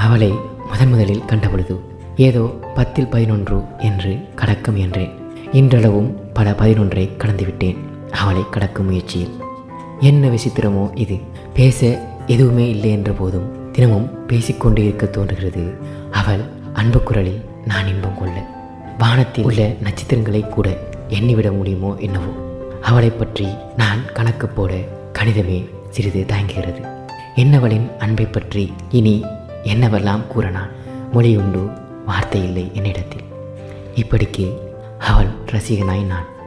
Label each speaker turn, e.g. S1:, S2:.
S1: அவளை முதன் முதலில் கண்டபொழுது ஏதோ பத்தில் பதினொன்று என்று கடக்க முயன்றேன் இன்றளவும் பல பதினொன்றை கடந்துவிட்டேன் அவளை கடக்கும் முயற்சியில் என்ன விசித்திரமோ இது பேச எதுவுமே இல்லை என்ற போதும் தினமும் பேசிக்கொண்டே இருக்க தோன்றுகிறது அவள் அன்பு குரலில் நான் இன்பம் கொள்ள வானத்தில் உள்ள நட்சத்திரங்களை கூட எண்ணிவிட முடியுமோ என்னவோ அவளை பற்றி நான் கணக்கு போட கணிதமே சிறிது தயங்குகிறது என்னவளின் அன்பை பற்றி இனி என்னவெல்லாம் கூறனான் மொழியுண்டு வார்த்தை இல்லை என்னிடத்தில் இப்படிக்கு அவள் ரசிகனாய் நான்